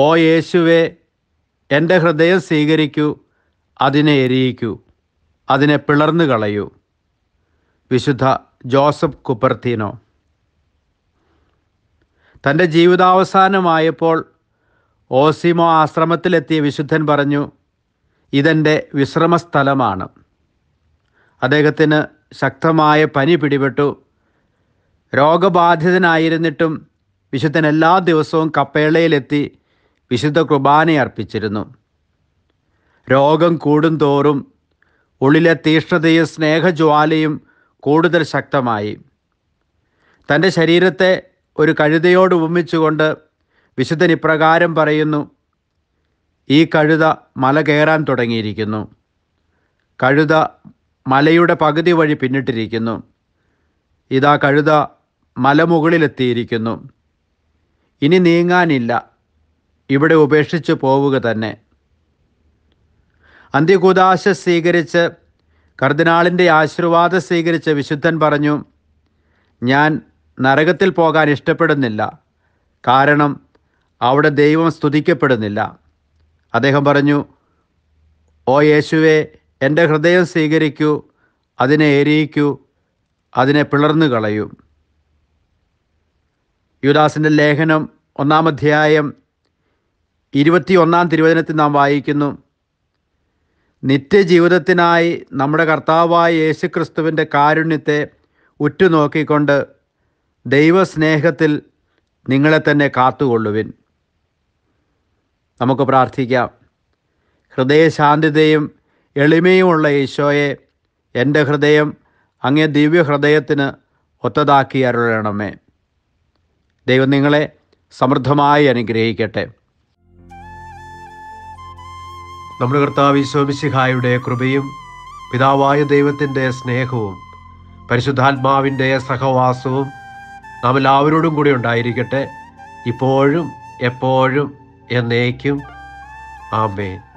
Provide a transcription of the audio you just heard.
ഓ യേശുവെ എൻ്റെ ഹൃദയം സ്വീകരിക്കൂ അതിനെ എരിയിക്കൂ അതിനെ പിളർന്നു കളയൂ വിശുദ്ധ ജോസഫ് കുപ്പർത്തീനോ തൻ്റെ ജീവിതാവസാനമായപ്പോൾ ഓസിമോ ആശ്രമത്തിലെത്തിയ വിശുദ്ധൻ പറഞ്ഞു ഇതെൻ്റെ വിശ്രമസ്ഥലമാണ് അദ്ദേഹത്തിന് ശക്തമായ പനി പിടിപെട്ടു രോഗബാധിതനായിരുന്നിട്ടും വിശുദ്ധൻ എല്ലാ ദിവസവും കപ്പേളയിലെത്തി വിശുദ്ധ കുർബാന അർപ്പിച്ചിരുന്നു രോഗം കൂടുന്തോറും ഉള്ളിലെ തീഷ്ണതയും സ്നേഹജ്വാലയും കൂടുതൽ ശക്തമായി തൻ്റെ ശരീരത്തെ ഒരു കഴുതയോട് ഉപമിച്ചുകൊണ്ട് വിശുദ്ധൻ ഇപ്രകാരം പറയുന്നു ഈ കഴുത മല കയറാൻ തുടങ്ങിയിരിക്കുന്നു കഴുത മലയുടെ പകുതി വഴി പിന്നിട്ടിരിക്കുന്നു ഇതാ കഴുത മലമുകളിലെത്തിയിരിക്കുന്നു ഇനി നീങ്ങാനില്ല ഇവിടെ ഉപേക്ഷിച്ച് പോവുക തന്നെ അന്ത്യകൂദാശ സ്വീകരിച്ച് കർദിനാളിൻ്റെ ആശീർവാദം സ്വീകരിച്ച വിശുദ്ധൻ പറഞ്ഞു ഞാൻ നരകത്തിൽ പോകാൻ ഇഷ്ടപ്പെടുന്നില്ല കാരണം അവിടെ ദൈവം സ്തുതിക്കപ്പെടുന്നില്ല അദ്ദേഹം പറഞ്ഞു ഓ യേശുവെ എൻ്റെ ഹൃദയം സ്വീകരിക്കൂ അതിനെ എരിയിക്കൂ അതിനെ പിളർന്നു കളയൂ യുദാസിൻ്റെ ലേഖനം ഒന്നാം അധ്യായം ഇരുപത്തിയൊന്നാം തിരുവചനത്തിൽ നാം വായിക്കുന്നു നിത്യജീവിതത്തിനായി നമ്മുടെ കർത്താവായ യേശുക്രിസ്തുവിൻ്റെ കാരുണ്യത്തെ ഉറ്റുനോക്കിക്കൊണ്ട് ദൈവസ്നേഹത്തിൽ നിങ്ങളെ തന്നെ കാത്തുകൊള്ളുവിൻ നമുക്ക് പ്രാർത്ഥിക്കാം ഹൃദയശാന്തതയും എളിമയുമുള്ള ഈശോയെ എൻ്റെ ഹൃദയം അങ്ങേ ദിവ്യ ഹൃദയത്തിന് ഒത്തതാക്കി അരുളണമേ ദൈവം നിങ്ങളെ സമൃദ്ധമായി അനുഗ്രഹിക്കട്ടെ നമ്മുടെ കർത്താവ് ഈശോമിശിഹായുടെ കൃപയും പിതാവായ ദൈവത്തിൻ്റെ സ്നേഹവും പരിശുദ്ധാത്മാവിൻ്റെ സഹവാസവും നാം എല്ലാവരോടും കൂടി ഉണ്ടായിരിക്കട്ടെ ഇപ്പോഴും എപ്പോഴും എന്നേക്കും ആമേൻ